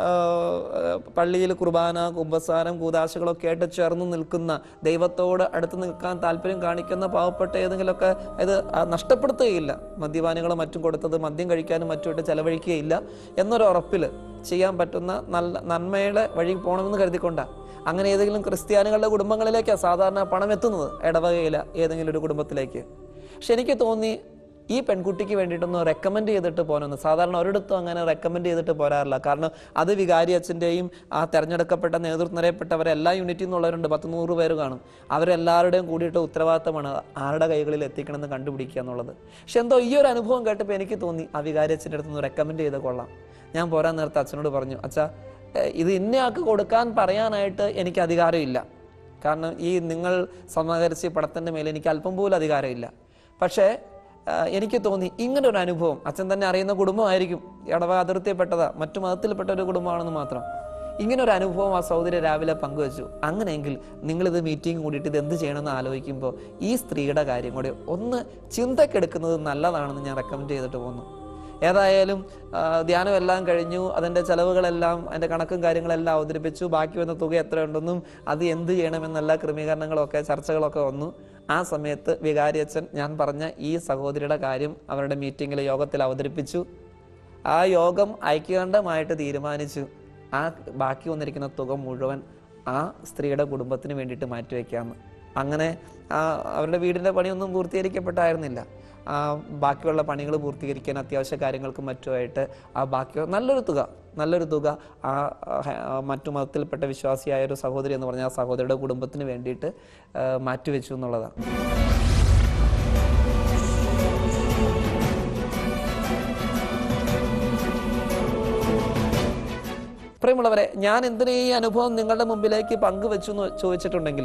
Speaker 1: പള്ളിയിൽ കുർബാന കുമ്പസാരം കൂതാശകളൊക്കെ ആയിട്ട് ചേർന്ന് നിൽക്കുന്ന ദൈവത്തോട് അടുത്ത് നിൽക്കാൻ താല്പര്യം കാണിക്കുന്ന പാവപ്പെട്ട ഏതെങ്കിലുമൊക്കെ ഇത് ആ, നഷ്ടപ്പെടുത്തുകയില്ല മദ്യപാനികളും മറ്റും കൊടുത്തത് മദ്യം കഴിക്കാനും മറ്റുമായിട്ട് ചെലവഴിക്കുകയില്ല എന്നൊരു ഉറപ്പിൽ ചെയ്യാൻ പറ്റുന്ന നല്ല നന്മയുടെ വഴി പോകണമെന്ന് കരുതിക്കൊണ്ടാണ് അങ്ങനെ ഏതെങ്കിലും ക്രിസ്ത്യാനികളുടെ കുടുംബങ്ങളിലേക്കാണ് സാധാരണ പണം എത്തുന്നത് ഇടവകയില ഏതെങ്കിലും ഒരു കുടുംബത്തിലേക്ക് പക്ഷെ എനിക്ക് തോന്നി ഈ പെൺകുട്ടിക്ക് വേണ്ടിയിട്ടൊന്ന് റെക്കമെൻഡ് ചെയ്തിട്ട് പോകണമെന്ന് സാധാരണ ഒരിടത്തും അങ്ങനെ റെക്കമെൻഡ് ചെയ്തിട്ട് പോരാറില്ല കാരണം അത് വികാരി അച്ഛൻ്റെയും ആ തെരഞ്ഞെടുക്കപ്പെട്ട നേതൃത്വം നിരയപ്പെട്ടവരെ എല്ലാ യൂണിറ്റിൽ നിന്നുള്ളവരുണ്ട് പത്ത് നൂറ് പേര് കാണും അവരെല്ലാവരുടെയും കൂടിയിട്ട് ഉത്തരവാദിത്തമാണ് ആരുടെ കൈകളിൽ എത്തിക്കണമെന്ന് കണ്ടുപിടിക്കുക എന്നുള്ളത് പക്ഷെ എന്തോ ഈ ഒരു അനുഭവം കേട്ടപ്പോൾ എനിക്ക് തോന്നി ആ വികാരി അച്ഛൻ്റെ അടുത്ത് നിന്ന് റെക്കമെൻഡ് ചെയ്ത് കൊള്ളാം ഞാൻ പോരാൻ നേരത്തെ അച്ഛനോട് പറഞ്ഞു അച്ഛാ ഏഹ് ഇത് ഇന്നയാൾക്ക് കൊടുക്കാൻ പറയാനായിട്ട് എനിക്ക് അധികാരമില്ല കാരണം ഈ നിങ്ങൾ സമാഹരിച്ച് ഈ പടത്തിൻ്റെ മേലെ എനിക്ക് അല്പം പോലും അധികാരമില്ല പക്ഷേ ആ, എനിക്ക് തോന്നി ഇങ്ങനെ ഒരു അനുഭവം അച്ഛൻ തന്നെ അറിയുന്ന കുടുംബമായിരിക്കും ഇടവ അതിർത്തിയിൽപ്പെട്ടതാ മറ്റു മതത്തിൽപ്പെട്ട ഒരു കുടുംബമാണെന്ന് മാത്രം ഇങ്ങനെ ഒരു അനുഭവം ആ സഹോദരി രാവിലെ പങ്കുവച്ചു അങ്ങനെയെങ്കിൽ നിങ്ങളിത് മീറ്റിംഗ് കൂടിയിട്ട് ഇത് എന്ത് ചെയ്യണമെന്ന് ആലോചിക്കുമ്പോൾ ഈ സ്ത്രീയുടെ കാര്യം കൂടി ഒന്ന് ചിന്തക്കെടുക്കുന്നത് നല്ലതാണെന്ന് ഞാൻ റെക്കമെൻഡ് ചെയ്തിട്ട് പോന്നു ഏതായാലും ആ, ധ്യാനം എല്ലാം കഴിഞ്ഞു അതിൻ്റെ ചെലവുകളെല്ലാം അതിൻ്റെ കണക്കും കാര്യങ്ങളെല്ലാം അവതരിപ്പിച്ചു ബാക്കി വന്ന തുക എത്രയുണ്ടെന്നും അത് എന്ത് ചെയ്യണമെന്നുള്ള ക്രമീകരണങ്ങളൊക്കെ ചർച്ചകളൊക്കെ വന്നു ആ സമയത്ത് വികാരിയച്ഛൻ ഞാൻ പറഞ്ഞ ഈ സഹോദരിയുടെ കാര്യം അവരുടെ മീറ്റിങ്ങിൽ യോഗത്തിൽ അവതരിപ്പിച്ചു ആ യോഗം ഐക്യകണ്ഠമായിട്ട് തീരുമാനിച്ചു ആ ബാക്കി വന്നിരിക്കുന്ന തുക മുഴുവൻ ആ സ്ത്രീയുടെ കുടുംബത്തിന് വേണ്ടിയിട്ട് മാറ്റിവെക്കാമെന്ന് അങ്ങനെ ആ അവരുടെ വീടിൻ്റെ പണിയൊന്നും പൂർത്തീകരിക്കപ്പെട്ടായിരുന്നില്ല ആ ബാക്കിയുള്ള പണികൾ പൂർത്തീകരിക്കാൻ അത്യാവശ്യ കാര്യങ്ങൾക്കും മറ്റുമായിട്ട് ആ ബാക്കി നല്ലൊരു തുക നല്ലൊരു തുക ആ ആ, മറ്റു മതത്തിൽപ്പെട്ട വിശ്വാസിയായ ഒരു സഹോദരി എന്ന് പറഞ്ഞ ആ സഹോദരിയുടെ കുടുംബത്തിന് വേണ്ടിയിട്ട് ആ, മാറ്റിവെച്ചു എന്നുള്ളതാണ് പ്രിയമുള്ളവരെ ഞാൻ എന്തിനാ ഈ അനുഭവം നിങ്ങളുടെ മുമ്പിലേക്ക് പങ്കുവെച്ചു എന്ന് ചോദിച്ചിട്ടുണ്ടെങ്കിൽ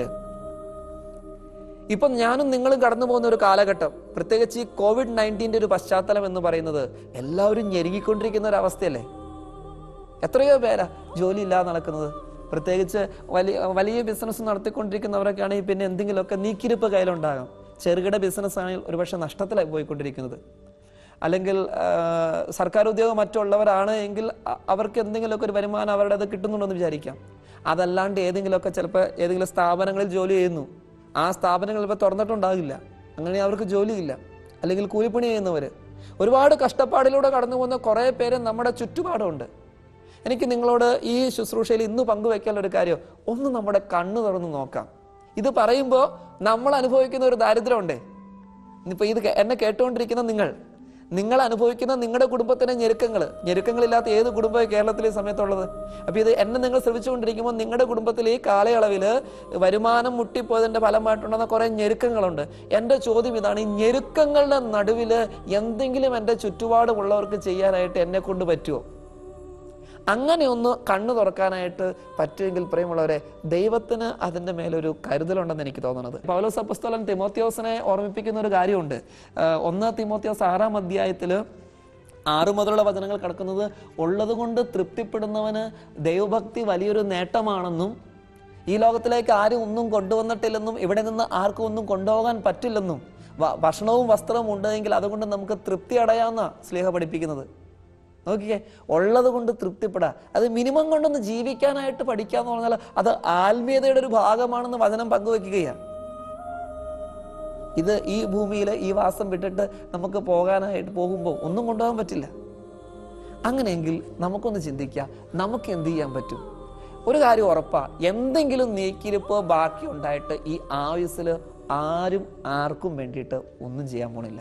Speaker 1: ഇപ്പം ഞാനും നിങ്ങളും കടന്നു പോകുന്ന ഒരു കാലഘട്ടം പ്രത്യേകിച്ച് ഈ കോവിഡ് നയൻറ്റീൻ്റെ ഒരു പശ്ചാത്തലം എന്ന് പറയുന്നത് എല്ലാവരും ഞെരുങ്ങിക്കൊണ്ടിരിക്കുന്ന ഒരു അവസ്ഥയല്ലേ എത്രയോ പേരാ ജോലി ഇല്ലാതെ നടക്കുന്നത് പ്രത്യേകിച്ച് വലിയ വലിയ ബിസിനസ് നടത്തിക്കൊണ്ടിരിക്കുന്നവരൊക്കെ ആണെങ്കിൽ പിന്നെ എന്തെങ്കിലുമൊക്കെ നീക്കിരിപ്പ് കയ്യിലുണ്ടാകാം ചെറുകിട ബിസിനസ് ആണെങ്കിൽ ഒരുപക്ഷെ നഷ്ടത്തിലായി പോയിക്കൊണ്ടിരിക്കുന്നത് അല്ലെങ്കിൽ ആ, സർക്കാർ ഉദ്യോഗം മറ്റുള്ളവരാണ് എങ്കിൽ അ- അവർക്ക് എന്തെങ്കിലുമൊക്കെ ഒരു വരുമാനം അവരുടെ അത് കിട്ടുന്നുണ്ടെന്ന് വിചാരിക്കാം അതല്ലാണ്ട് ഏതെങ്കിലുമൊക്കെ ചിലപ്പോൾ ഏതെങ്കിലും സ്ഥാപനങ്ങളിൽ ജോലി ചെയ്യുന്നു ആ സ്ഥാപനങ്ങൾ ഇപ്പോൾ തുറന്നിട്ടുണ്ടാകില്ല അങ്ങനെ അവർക്ക് ജോലിയില്ല അല്ലെങ്കിൽ കൂലിപ്പണി ചെയ്യുന്നവർ ഒരുപാട് കഷ്ടപ്പാടിലൂടെ കടന്നു പോകുന്ന കുറേ പേര് നമ്മുടെ ചുറ്റുപാടുമുണ്ട് എനിക്ക് നിങ്ങളോട് ഈ ശുശ്രൂഷയിൽ ഇന്ന് പങ്കുവെക്കാനുള്ള ഒരു കാര്യം ഒന്ന് നമ്മുടെ കണ്ണ് തുറന്ന് നോക്കാം ഇത് പറയുമ്പോൾ നമ്മൾ അനുഭവിക്കുന്ന ഒരു ദാരിദ്ര്യമുണ്ടേ ഇന്നിപ്പോൾ ഇത് കേ- എന്നെ കേട്ടുകൊണ്ടിരിക്കുന്ന നിങ്ങൾ നിങ്ങൾ അനുഭവിക്കുന്ന നിങ്ങളുടെ കുടുംബത്തിലെ ഞെരുക്കങ്ങൾ ഞെരുക്കങ്ങളില്ലാത്ത ഏത് കുടുംബമാണ് കേരളത്തിൽ ഈ സമയത്തുള്ളത് അപ്പോൾ ഇത് എന്നെ നിങ്ങൾ ശ്രമിച്ചുകൊണ്ടിരിക്കുമ്പോൾ നിങ്ങളുടെ കുടുംബത്തിൽ ഈ കാലയളവിൽ വരുമാനം മുട്ടിപ്പോയതിൻ്റെ ഫലമായിട്ടുണ്ടെന്ന കുറേ ഞെരുക്കങ്ങളുണ്ട് എൻ്റെ ചോദ്യം ഇതാണ് ഈ ഞെരുക്കങ്ങളുടെ നടുവിൽ എന്തെങ്കിലും എൻ്റെ ചുറ്റുപാടുമുള്ളവർക്ക് ചെയ്യാനായിട്ട് എന്നെ കൊണ്ട് പറ്റുമോ അങ്ങനെ ഒന്ന് കണ്ണു തുറക്കാനായിട്ട് പറ്റുമെങ്കിൽ പ്രിയമുള്ളവരെ ദൈവത്തിന് അതിൻ്റെ മേലൊരു കരുതലുണ്ടെന്ന് എനിക്ക് തോന്നുന്നത് പൗലോസ് അപ്പസ്തോലൻ തിമോത്യോസിനെ ഓർമ്മിപ്പിക്കുന്ന ഒരു കാര്യമുണ്ട് ആഹ് ഒന്ന് തിമോത്യോസ് ആറാം അധ്യായത്തിൽ ആറു മുതലുള്ള വചനങ്ങൾ കിടക്കുന്നത് ഉള്ളത് കൊണ്ട് തൃപ്തിപ്പെടുന്നവന് ദൈവഭക്തി വലിയൊരു നേട്ടമാണെന്നും ഈ ലോകത്തിലേക്ക് ആരും ഒന്നും കൊണ്ടുവന്നിട്ടില്ലെന്നും ഇവിടെ നിന്ന് ആർക്കും ഒന്നും കൊണ്ടുപോകാൻ പറ്റില്ലെന്നും വ- ഭക്ഷണവും വസ്ത്രവും ഉണ്ടെങ്കിൽ അതുകൊണ്ട് നമുക്ക് തൃപ്തി അടയാമെന്ന സ്നേഹ പഠിപ്പിക്കുന്നത് നോക്കിക്കേ ഉള്ളത് കൊണ്ട് തൃപ്തിപ്പെടാ അത് മിനിമം കൊണ്ടൊന്ന് ജീവിക്കാനായിട്ട് പഠിക്കാന്ന് പറഞ്ഞാൽ അത് ആത്മീയതയുടെ ഒരു ഭാഗമാണെന്ന് വചനം പങ്കുവെക്കുകയാണ് ഇത് ഈ ഭൂമിയിൽ ഈ വാസം വിട്ടിട്ട് നമുക്ക് പോകാനായിട്ട് പോകുമ്പോൾ ഒന്നും കൊണ്ടുപോകാൻ പറ്റില്ല അങ്ങനെയെങ്കിൽ നമുക്കൊന്ന് ചിന്തിക്കാം നമുക്ക് എന്ത് ചെയ്യാൻ പറ്റും ഒരു കാര്യം ഉറപ്പാ എന്തെങ്കിലും നീക്കിരിപ്പോ ബാക്കി ഉണ്ടായിട്ട് ഈ ആയുസ്സിൽ ആരും ആർക്കും വേണ്ടിയിട്ട് ഒന്നും ചെയ്യാൻ പോണില്ല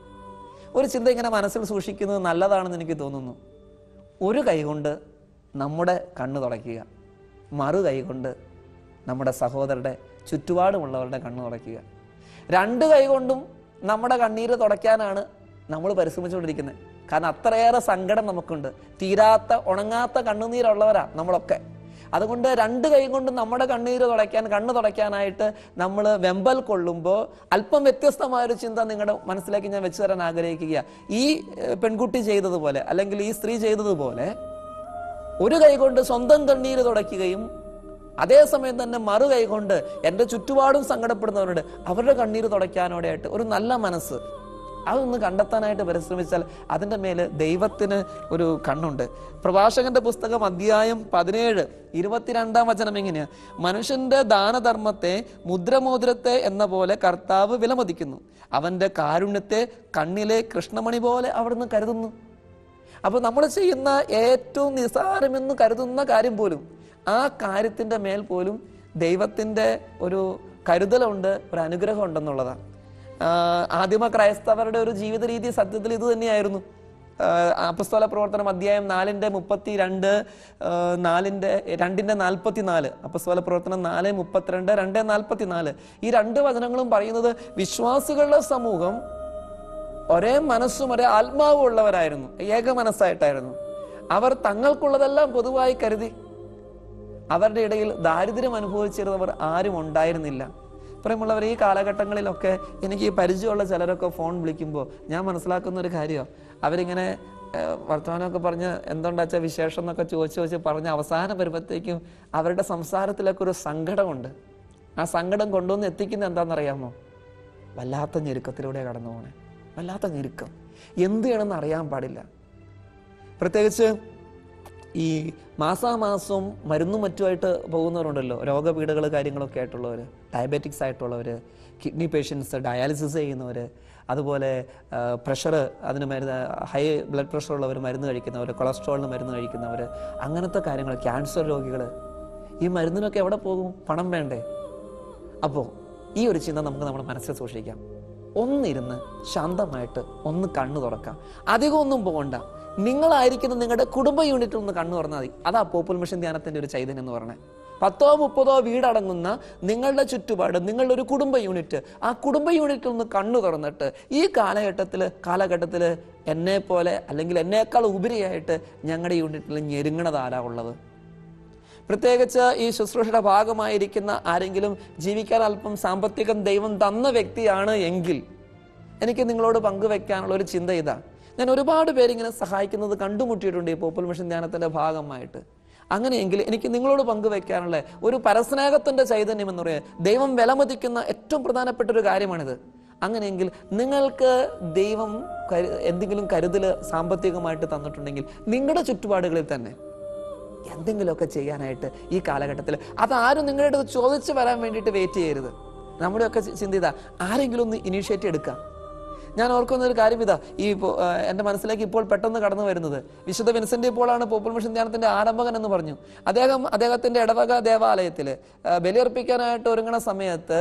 Speaker 1: ഒരു ചിന്ത ഇങ്ങനെ മനസ്സിൽ സൂക്ഷിക്കുന്നത് നല്ലതാണെന്ന് എനിക്ക് തോന്നുന്നു ഒരു കൈകൊണ്ട് നമ്മുടെ കണ്ണ് തുടയ്ക്കുക മറു കൈകൊണ്ട് നമ്മുടെ സഹോദരരുടെ ചുറ്റുപാടുമുള്ളവരുടെ കണ്ണ് തുടയ്ക്കുക രണ്ട് കൈകൊണ്ടും നമ്മുടെ കണ്ണീര് തുടയ്ക്കാനാണ് നമ്മൾ പരിശ്രമിച്ചുകൊണ്ടിരിക്കുന്നത് കാരണം അത്രയേറെ സങ്കടം നമുക്കുണ്ട് തീരാത്ത ഉണങ്ങാത്ത കണ്ണുനീരുള്ളവരാ നമ്മളൊക്കെ അതുകൊണ്ട് രണ്ട് കൈ കൊണ്ട് നമ്മുടെ കണ്ണീര് തുടയ്ക്കാൻ കണ്ണ് തുടയ്ക്കാനായിട്ട് നമ്മൾ വെമ്പൽ കൊള്ളുമ്പോൾ അല്പം വ്യത്യസ്തമായൊരു ചിന്ത നിങ്ങളുടെ മനസ്സിലേക്ക് ഞാൻ വെച്ചു തരാൻ ആഗ്രഹിക്കുക ഈ ഏഹ്, പെൺകുട്ടി ചെയ്തതുപോലെ അല്ലെങ്കിൽ ഈ സ്ത്രീ ചെയ്തതുപോലെ ഒരു കൈ കൊണ്ട് സ്വന്തം കണ്ണീര് തുടയ്ക്കുകയും അതേസമയം തന്നെ മറു കൈ കൊണ്ട് എൻ്റെ ചുറ്റുപാടും സങ്കടപ്പെടുന്നവരുണ്ട് അവരുടെ കണ്ണീര് തുടയ്ക്കാനോടെയായിട്ട് ഒരു നല്ല മനസ്സ് അതൊന്ന് കണ്ടെത്താനായിട്ട് പരിശ്രമിച്ചാൽ അതിൻ്റെ മേല് ദൈവത്തിന് ഒരു കണ്ണുണ്ട് പ്രഭാഷകന്റെ പുസ്തകം അധ്യായം പതിനേഴ് ഇരുപത്തിരണ്ടാം വചനം എങ്ങനെയാ മനുഷ്യന്റെ ദാനധർമ്മത്തെ മുദ്രമോതിരത്തെ എന്ന പോലെ കർത്താവ് വിലമതിക്കുന്നു അവന്റെ കാരുണ്യത്തെ കണ്ണിലെ കൃഷ്ണമണി പോലെ അവിടുന്ന് കരുതുന്നു അപ്പോൾ നമ്മൾ ചെയ്യുന്ന ഏറ്റവും നിസ്സാരമെന്ന് കരുതുന്ന കാര്യം പോലും ആ കാര്യത്തിൻ്റെ മേൽ പോലും ദൈവത്തിൻ്റെ ഒരു കരുതലുണ്ട് ഒരു അനുഗ്രഹം ഉണ്ടെന്നുള്ളതാണ് ആഹ് ആദിമ ക്രൈസ്തവരുടെ ഒരു ജീവിത രീതി സത്യത്തിൽ ഇത് തന്നെയായിരുന്നു ആഹ് അപ്പസ്തോല പ്രവർത്തനം അധ്യായം നാലിൻ്റെ മുപ്പത്തി രണ്ട് ആഹ് നാലിൻ്റെ രണ്ടിൻ്റെ നാൽപ്പത്തി നാല് അപ്പസ്തോല പ്രവർത്തനം നാല് മുപ്പത്തിരണ്ട് രണ്ട് നാൽപ്പത്തി നാല് ഈ രണ്ട് വചനങ്ങളും പറയുന്നത് വിശ്വാസികളുടെ സമൂഹം ഒരേ മനസ്സും ഒരേ ആത്മാവും ഉള്ളവരായിരുന്നു ഏക മനസ്സായിട്ടായിരുന്നു അവർ തങ്ങൾക്കുള്ളതെല്ലാം പൊതുവായി കരുതി അവരുടെ ഇടയിൽ ദാരിദ്ര്യം അനുഭവിച്ചിരുന്നവർ ആരും ഉണ്ടായിരുന്നില്ല പ്രിയമുള്ളവർ ഈ കാലഘട്ടങ്ങളിലൊക്കെ എനിക്ക് ഈ പരിചയമുള്ള ചിലരൊക്കെ ഫോൺ വിളിക്കുമ്പോൾ ഞാൻ മനസ്സിലാക്കുന്ന ഒരു കാര്യമാണ് അവരിങ്ങനെ ഏഹ്, വർത്തമാനമൊക്കെ പറഞ്ഞ് എന്തുണ്ടാച്ച വിശേഷം എന്നൊക്കെ ചോദിച്ച് ചോദിച്ച് പറഞ്ഞ് അവസാനം വരുമ്പോഴത്തേക്കും അവരുടെ സംസാരത്തിലൊക്കെ ഒരു സങ്കടമുണ്ട് ആ സങ്കടം കൊണ്ടുവന്ന് എത്തിക്കുന്നത് എന്താണെന്നറിയാമോ വല്ലാത്ത ഞെരുക്കത്തിലൂടെ കടന്നു പോണേ വല്ലാത്ത ഞെരുക്കം എന്ത് ചെയ്യണമെന്ന് അറിയാൻ പാടില്ല പ്രത്യേകിച്ച് ഈ മാസാമാസവും മരുന്നും മറ്റുമായിട്ട് പോകുന്നവരുണ്ടല്ലോ രോഗപീഠകൾ കാര്യങ്ങളൊക്കെ ആയിട്ടുള്ളവർ ഡയബറ്റിക്സ് ആയിട്ടുള്ളവർ കിഡ്നി പേഷ്യൻസ് ഡയാലിസിസ് ചെയ്യുന്നവർ അതുപോലെ പ്രഷർ അതിന് മരുന്ന് ഹൈ ബ്ലഡ് പ്രഷർ ഉള്ളവർ മരുന്ന് കഴിക്കുന്നവർ കൊളസ്ട്രോളിന് മരുന്ന് കഴിക്കുന്നവർ അങ്ങനത്തെ കാര്യങ്ങൾ ക്യാൻസർ രോഗികൾ ഈ മരുന്നിനൊക്കെ എവിടെ പോകും പണം വേണ്ടേ അപ്പോൾ ഈ ഒരു ചിന്ത നമുക്ക് നമ്മുടെ മനസ്സിൽ സൂക്ഷിക്കാം ഒന്നിരുന്ന് ശാന്തമായിട്ട് ഒന്ന് കണ്ണു തുറക്കാം അധികം ഒന്നും പോകണ്ട നിങ്ങളായിരിക്കുന്ന നിങ്ങളുടെ കുടുംബ യൂണിറ്റിൽ ഒന്ന് കണ്ണു തുറന്നാൽ മതി അതാ പോപ്പുൽ മിഷൻ ധ്യാനത്തിന്റെ ഒരു ചൈതന്യം എന്ന് പറഞ്ഞത് പത്തോ മുപ്പതോ വീടടങ്ങുന്ന നിങ്ങളുടെ ചുറ്റുപാട് നിങ്ങളുടെ ഒരു കുടുംബ യൂണിറ്റ് ആ കുടുംബ യൂണിറ്റിൽ ഒന്ന് കണ്ണു തുറന്നിട്ട് ഈ കാലഘട്ടത്തിൽ കാലഘട്ടത്തിൽ എന്നെ പോലെ അല്ലെങ്കിൽ എന്നേക്കാൾ ഉപരിയായിട്ട് ഞങ്ങളുടെ യൂണിറ്റിൽ ഞെരുങ്ങണത് ആരാ ഉള്ളത് പ്രത്യേകിച്ച് ഈ ശുശ്രൂഷയുടെ ഭാഗമായിരിക്കുന്ന ആരെങ്കിലും ജീവിക്കാൻ അല്പം സാമ്പത്തികം ദൈവം തന്ന വ്യക്തിയാണ് എങ്കിൽ എനിക്ക് നിങ്ങളോട് പങ്കുവെക്കാനുള്ള ഒരു ചിന്ത ഇതാ ഞാൻ ഒരുപാട് പേരിങ്ങനെ സഹായിക്കുന്നത് കണ്ടുമുട്ടിയിട്ടുണ്ട് ഈ പോപ്പുൽ മിഷൻ ധ്യാനത്തിന്റെ ഭാഗമായിട്ട് അങ്ങനെയെങ്കിൽ എനിക്ക് നിങ്ങളോട് പങ്കുവെക്കാനുള്ള ഒരു പരസ്നേഹത്തിന്റെ ചൈതന്യം എന്ന് പറയുന്നത് ദൈവം വിലമതിക്കുന്ന ഏറ്റവും പ്രധാനപ്പെട്ട ഒരു കാര്യമാണിത് അങ്ങനെയെങ്കിൽ നിങ്ങൾക്ക് ദൈവം കരു എന്തെങ്കിലും കരുതൽ സാമ്പത്തികമായിട്ട് തന്നിട്ടുണ്ടെങ്കിൽ നിങ്ങളുടെ ചുറ്റുപാടുകളിൽ തന്നെ എന്തെങ്കിലുമൊക്കെ ചെയ്യാനായിട്ട് ഈ കാലഘട്ടത്തിൽ അതാരും നിങ്ങളുടെ അടുത്ത് ചോദിച്ചു വരാൻ വേണ്ടിയിട്ട് വെയിറ്റ് ചെയ്യരുത് നമ്മുടെയൊക്കെ ചി- ചിന്ത ഇതാ ആരെങ്കിലും ഒന്ന് ഇനീഷ്യേറ്റ് എടുക്കാം ഞാൻ ഓർക്കുന്ന ഒരു കാര്യം ഇതാ ഈ ഇപ്പോ- ആ, എൻ്റെ മനസ്സിലേക്ക് ഇപ്പോൾ പെട്ടെന്ന് കടന്നു വരുന്നത് വിശുദ്ധ വിൻസെന്റ് ഇപ്പോഴാണ് പോപ്പുൽ മിഷൻ ധ്യാനത്തിന്റെ ആരംഭകൻ എന്ന് പറഞ്ഞു അദ്ദേഹം അദ്ദേഹത്തിന്റെ ഇടവക ദേവാലയത്തിൽ ബലിയർപ്പിക്കാനായിട്ട് ഒരുങ്ങണ സമയത്ത്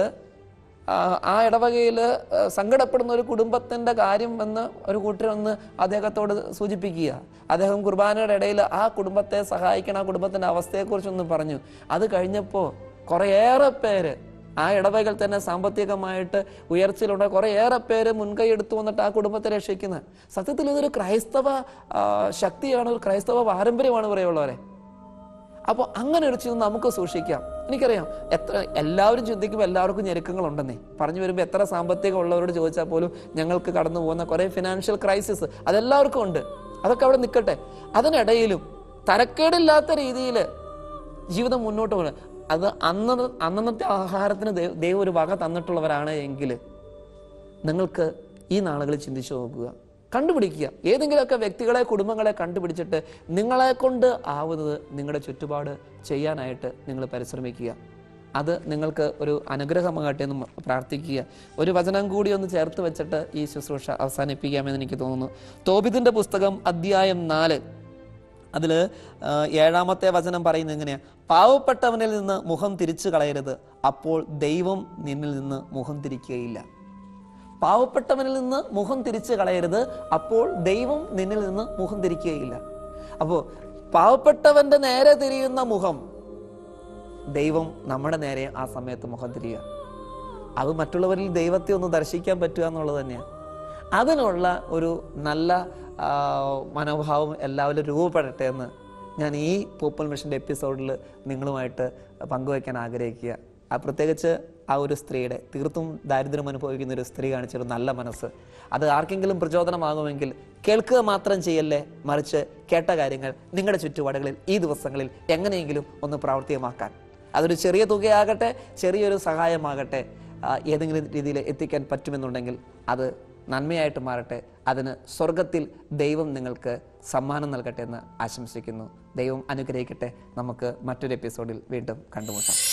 Speaker 1: ആ, ആ ഇടവകയിൽ സങ്കടപ്പെടുന്ന ഒരു കുടുംബത്തിന്റെ കാര്യം എന്ന് ഒരു കൂട്ടരൊന്ന് അദ്ദേഹത്തോട് സൂചിപ്പിക്കുക അദ്ദേഹം കുർബാനയുടെ ഇടയിൽ ആ കുടുംബത്തെ സഹായിക്കണം ആ കുടുംബത്തിന്റെ അവസ്ഥയെക്കുറിച്ചൊന്ന് പറഞ്ഞു അത് കഴിഞ്ഞപ്പോൾ കുറേയേറെ പേര് ആ ഇടവകയിൽ തന്നെ സാമ്പത്തികമായിട്ട് ഉയർച്ചയിലുണ്ട് കുറേയേറെ പേര് മുൻകൈ എടുത്തു വന്നിട്ട് ആ കുടുംബത്തെ രക്ഷിക്കുന്നത് സത്യത്തിൽ ഇതൊരു ക്രൈസ്തവ ആ, ശക്തിയാണ് ഒരു ക്രൈസ്തവ പാരമ്പര്യമാണ് പറയുള്ളവരെ അപ്പോൾ അങ്ങനെ ഒരു ചിന്ത നമുക്ക് സൂക്ഷിക്കാം എനിക്കറിയാം എത്ര എല്ലാവരും ചിന്തിക്കുമ്പോൾ എല്ലാവർക്കും ഞെരുക്കങ്ങൾ ഉണ്ടെന്നേ പറഞ്ഞു വരുമ്പോൾ എത്ര സാമ്പത്തികം ഉള്ളവരോട് ചോദിച്ചാൽ പോലും ഞങ്ങൾക്ക് കടന്നു പോകുന്ന കുറേ ഫിനാൻഷ്യൽ ക്രൈസിസ് അതെല്ലാവർക്കും ഉണ്ട് അതൊക്കെ അവിടെ നിൽക്കട്ടെ അതിനിടയിലും തരക്കേടില്ലാത്ത രീതിയിൽ ജീവിതം മുന്നോട്ട് പോകുന്നത് അത് അന്ന അന്നന്നത്തെ ആഹാരത്തിന് ദൈവ- ദൈവം ഒരു വക തന്നിട്ടുള്ളവരാണ് എങ്കിൽ നിങ്ങൾക്ക് ഈ നാളുകളിൽ ചിന്തിച്ചു നോക്കുക കണ്ടുപിടിക്കുക ഏതെങ്കിലുമൊക്കെ വ്യക്തികളെ കുടുംബങ്ങളെ കണ്ടുപിടിച്ചിട്ട് നിങ്ങളെ കൊണ്ട് ആവുന്നത് നിങ്ങളുടെ ചുറ്റുപാട് ചെയ്യാനായിട്ട് നിങ്ങൾ പരിശ്രമിക്കുക അത് നിങ്ങൾക്ക് ഒരു അനുഗ്രഹമാകട്ടെ എന്ന് പ്രാർത്ഥിക്കുക ഒരു വചനം കൂടി ഒന്ന് ചേർത്ത് വെച്ചിട്ട് ഈ ശുശ്രൂഷ അവസാനിപ്പിക്കാമെന്ന് എനിക്ക് തോന്നുന്നു തോബിതിൻ്റെ പുസ്തകം അധ്യായം നാല് അതിൽ ഏഴാമത്തെ വചനം പറയുന്നത് എങ്ങനെയാ പാവപ്പെട്ടവനിൽ നിന്ന് മുഖം തിരിച്ചു കളയരുത് അപ്പോൾ ദൈവം നിന്നിൽ നിന്ന് മുഖം തിരിക്കുകയില്ല പാവപ്പെട്ടവനിൽ നിന്ന് മുഖം തിരിച്ചു കളയരുത് അപ്പോൾ ദൈവം നിന്നിൽ നിന്ന് മുഖം തിരിക്കുകയില്ല അപ്പോൾ പാവപ്പെട്ടവന്റെ നേരെ തിരിയുന്ന മുഖം ദൈവം നമ്മുടെ നേരെ ആ സമയത്ത് മുഖം തിരിയുക അത് മറ്റുള്ളവരിൽ ദൈവത്തെ ഒന്ന് ദർശിക്കാൻ പറ്റുക എന്നുള്ളത് തന്നെയാണ് അതിനുള്ള ഒരു നല്ല ആ, മനോഭാവം എല്ലാവരും രൂപപ്പെടട്ടെ എന്ന് ഞാൻ ഈ പൂപ്പൽ മിഷൻ്റെ എപ്പിസോഡിൽ നിങ്ങളുമായിട്ട് പങ്കുവയ്ക്കാൻ ആഗ്രഹിക്കുക ആ പ്രത്യേകിച്ച് ആ ഒരു സ്ത്രീയുടെ തീർത്തും ദാരിദ്ര്യം അനുഭവിക്കുന്ന ഒരു സ്ത്രീ കാണിച്ചൊരു നല്ല മനസ്സ് അത് ആർക്കെങ്കിലും പ്രചോദനമാകുമെങ്കിൽ കേൾക്കുക മാത്രം ചെയ്യല്ലേ മറിച്ച് കേട്ട കാര്യങ്ങൾ നിങ്ങളുടെ ചുറ്റുപാടുകളിൽ ഈ ദിവസങ്ങളിൽ എങ്ങനെയെങ്കിലും ഒന്ന് പ്രാവർത്തികമാക്കാൻ അതൊരു ചെറിയ തുകയാകട്ടെ ചെറിയൊരു സഹായമാകട്ടെ ആ, ഏതെങ്കിലും രീതിയിൽ എത്തിക്കാൻ പറ്റുമെന്നുണ്ടെങ്കിൽ അത് നന്മയായിട്ട് മാറട്ടെ അതിന് സ്വർഗത്തിൽ ദൈവം നിങ്ങൾക്ക് സമ്മാനം നൽകട്ടെ എന്ന് ആശംസിക്കുന്നു ദൈവം അനുഗ്രഹിക്കട്ടെ നമുക്ക് മറ്റൊരു എപ്പിസോഡിൽ വീണ്ടും കണ്ടുമുട്ടാം